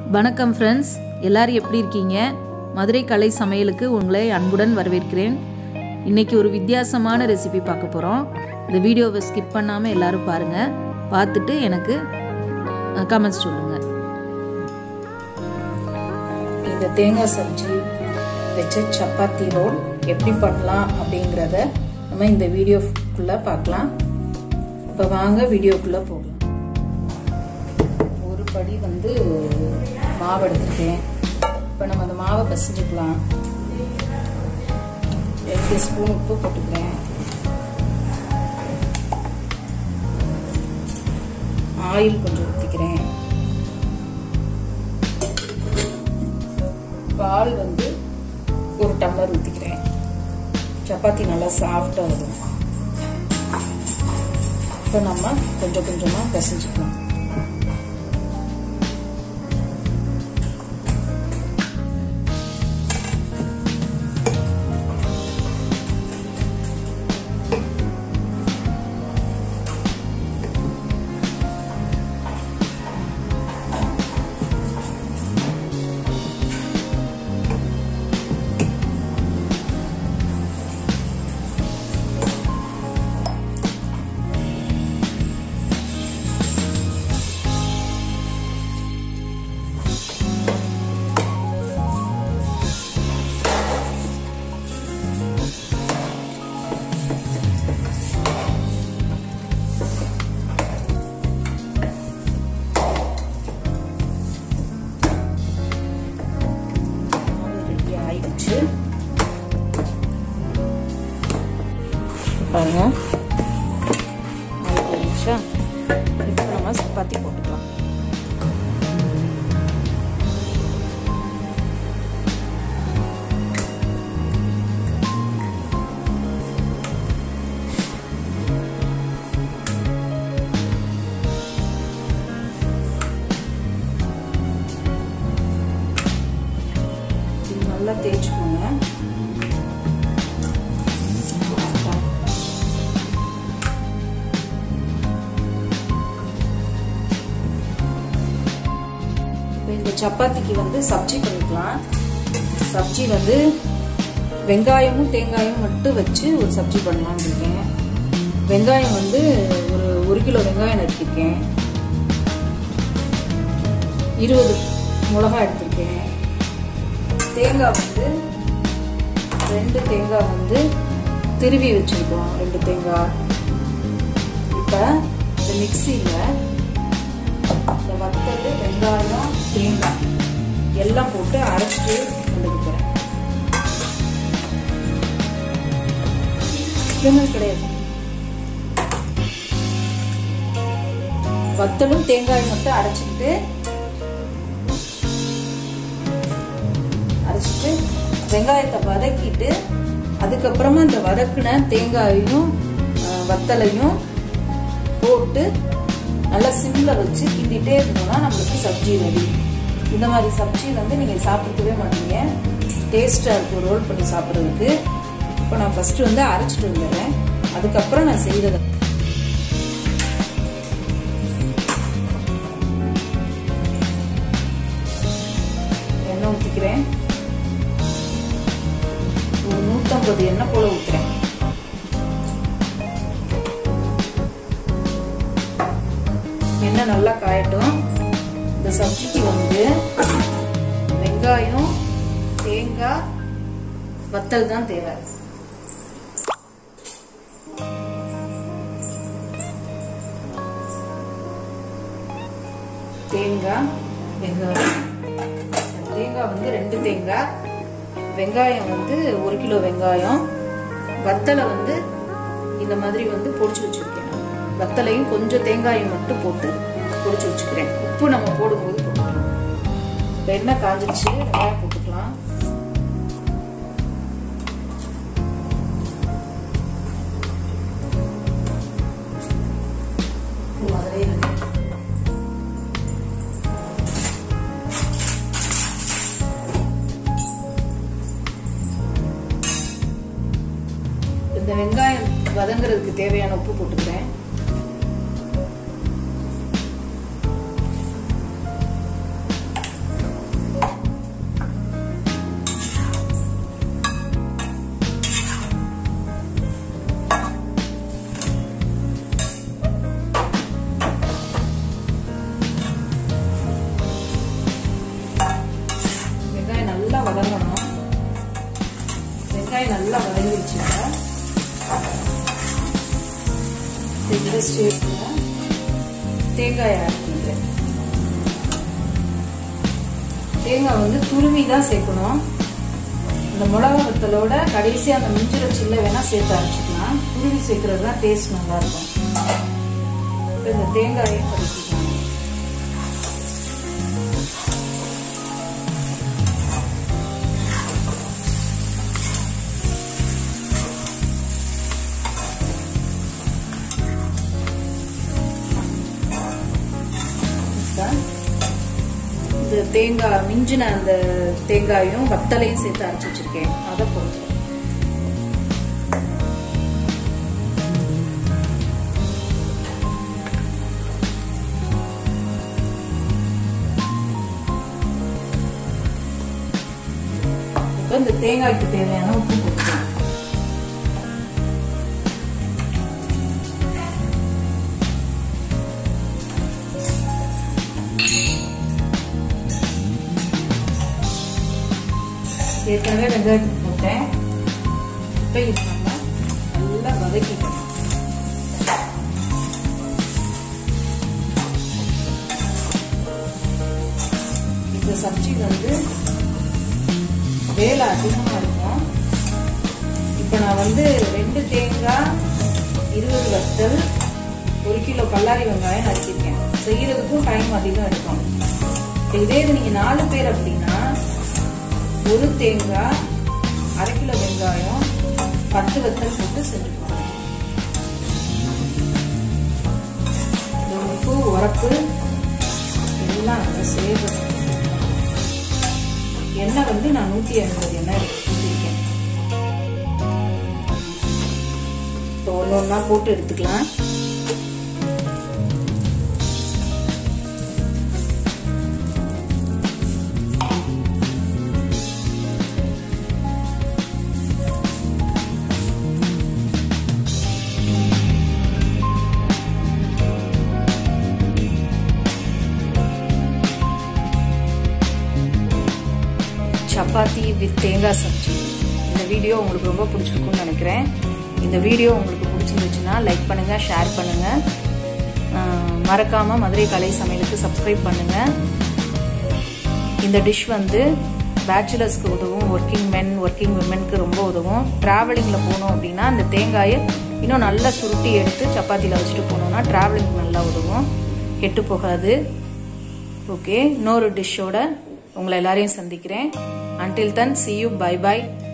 வணக்கம் ஃப்ரெண்ட்ஸ் எல்லாரும் எப்படி இருக்கீங்க மதுரை கலை சமையலுக்கு உங்களை அன்புடன் வரவேற்கிறேன் இன்னைக்கு ஒரு வித்தியாசமான ரெசிபி பார்க்க போகிறோம் இந்த வீடியோவை ஸ்கிப் பண்ணாமல் எல்லாரும் பாருங்கள் பார்த்துட்டு எனக்கு கமெண்ட்ஸ் சொல்லுங்கள் இந்த தேங்காய் சப்ஜி வச்ச சப்பாத்தி ரோல் எப்படி பண்ணலாம் அப்படிங்கிறத நம்ம இந்த வீடியோக்குள்ளே பார்க்கலாம் இப்போ வாங்க வீடியோக்குள்ளே போகலாம் ஒரு படி வந்து மாவு எடுத்துருக்கேன் இப்போ நம்ம அந்த மாவை பசிஞ்சுக்கலாம் ரெண்டு ஸ்பூன் உப்பு போட்டுக்கிறேன் ஆயில் கொஞ்சம் ஊற்றிக்கிறேன் பால் வந்து ஒரு டம்ளர் ஊற்றிக்கிறேன் சப்பாத்தி நல்லா சாஃப்டாக வரும் இப்போ நம்ம கொஞ்சம் கொஞ்சமாக பிசைஞ்சுக்கலாம் ரெடி ஆயிடுச்சு பாருங்க ஆயிடுச்சா இப்போ நம்ம சப்பாத்தி போட்டுக்கலாம் நல்லா தேய்ச்சிக்கோங்க இப்போ இந்த சப்பாத்திக்கு வந்து சப்ஜி பண்ணிக்கலாம் சப்ஜி வந்து வெங்காயமும் தேங்காயும் மட்டும் வச்சு ஒரு சப்ஜி பண்ணலாம்னு இருக்கேன் வெங்காயம் வந்து ஒரு ஒரு கிலோ வெங்காயம் நறுக்கிருக்கேன் இருபது மிளகாய் எடுத்திருக்கேன் தேங்காய் வந்து ரெண்டு தேங்காய் வந்து திருவி வச்சுருக்கோம் ரெண்டு தேங்காய் இப்போ இந்த மிக்சியில் இந்த வத்தல் வெங்காயம் தேங்காய் எல்லாம் போட்டு அரைச்சிட்டு வந்துருக்கிறேன் இதெல்லாம் கிடையாது வத்தலும் தேங்காயும் மட்டும் அரைச்சிக்கிட்டு அரைச்சிட்டு வெங்காயத்தை வதக்கிட்டு அதுக்கப்புறமா இந்த வதக்கின தேங்காயையும் வத்தலையும் போட்டு நல்லா சிம்ல வச்சு கிண்டிட்டே இருந்தோம்னா நம்மளுக்கு சப்ஜி ரெடி இந்த மாதிரி சப்ஜி வந்து நீங்கள் சாப்பிட்டுக்கவே மாட்டீங்க டேஸ்டாக இருக்கும் ரோல் பண்ணி சாப்பிட்றதுக்கு இப்போ நான் ஃபஸ்ட்டு வந்து அரைச்சிட்டு வந்துடுறேன் அதுக்கப்புறம் நான் செய்ததை எண்ணெய் ஊற்றிக்கிறேன் ஒரு நூற்றம்பது எண்ணெய் போல ஊற்றுறேன் எண்ணெய் நல்லா காயட்டும் இந்த சப்ஜிக்கு வந்து வெங்காயம் தேங்காய் வத்தல் தான் தேவை தேங்காய் வெங்காயம் தேங்காய் வந்து ரெண்டு தேங்காய் வெங்காயம் வந்து ஒரு கிலோ வெங்காயம் வத்தலை வந்து இந்த மாதிரி வந்து பொடிச்சு வச்சுருக்கேன் வத்தலையும் கொஞ்சம் தேங்காயும் மட்டும் போட்டு பொடிச்சு வச்சுக்கிறேன் உப்பு நம்ம போடும்போது போட்டுக்கலாம் இப்போ எண்ணெய் காஞ்சிச்சு வெங்காயம் போட்டுக்கலாம் இந்த வெங்காயம் வதங்குறதுக்கு தேவையான உப்பு போட்டுக்கிறேன் நல்லா வதங்கிடுச்சுங்க இந்த ஸ்டேஜில் தேங்காய் ஆட் பண்ணுறேன் தேங்காய் வந்து துருவி தான் சேர்க்கணும் இந்த மிளகா வத்தலோட கடைசியாக அந்த மிஞ்சிற சில்ல வேணால் சேர்த்து அரைச்சிக்கலாம் துருவி சேர்க்கறது தான் டேஸ்ட் நல்லாயிருக்கும் இந்த தேங்காயை பறிச்சிக்கலாம் இந்த தேங்காய் மிஞ்சின அந்த தேங்காயும் வத்தலையும் சேர்த்து அரைச்சி வச்சிருக்கேன் அதை போடுறேன் இப்போ இந்த தேங்காய்க்கு தேவையான உப்பு போட்டுக்கலாம் ஏற்கனவே வெங்காயத்துக்கு போட்டேன் இப்போ இது நம்ம நல்லா வதக்கிக்கணும் இந்த சப்ஜி வந்து வேலை அதிகமாக இருக்கும் இப்போ நான் வந்து ரெண்டு தேங்காய் இருபது வத்தல் ஒரு கிலோ பல்லாரி வெங்காயம் நறுக்கியிருக்கேன் செய்யறதுக்கும் டைம் அதிகம் இருக்கும் இதே இது நீங்கள் நாலு பேர் அப்படின்னா ஒரு தேங்காய் அரை கிலோ வெங்காயம் பத்து வத்தல் போட்டு செஞ்சுக்குவாங்க இந்த உப்பு உரப்பு எல்லாம் நல்லா சேர்க்கணும் எண்ணெய் வந்து நான் நூற்றி ஐம்பது எண்ணெய் ஊற்றிருக்கேன் இப்போ ஒன்று ஒன்றா போட்டு எடுத்துக்கலாம் சப்பாத்தி வித் தேங்காய் சப்ஜி இந்த வீடியோ உங்களுக்கு ரொம்ப பிடிச்சிருக்கும்னு நினைக்கிறேன் இந்த வீடியோ உங்களுக்கு பிடிச்சிருந்துச்சுன்னா லைக் பண்ணுங்கள் ஷேர் பண்ணுங்கள் மறக்காமல் மதுரை கலை சமையலுக்கு சப்ஸ்கிரைப் பண்ணுங்கள் இந்த டிஷ் வந்து பேச்சுலர்ஸ்க்கு உதவும் ஒர்க்கிங் மென் ஒர்க்கிங் விமென்க்கு ரொம்ப உதவும் ட்ராவலிங்கில் போனோம் அப்படின்னா இந்த தேங்காயை இன்னும் நல்லா சுருட்டி எடுத்து சப்பாத்தியில் வச்சுட்டு போனோம்னா ட்ராவலிங்க்கு நல்லா உதவும் கெட்டு போகாது ஓகே இன்னொரு டிஷ்ஷோட உங்களை எல்லாரையும் சந்திக்கிறேன் until then see you bye bye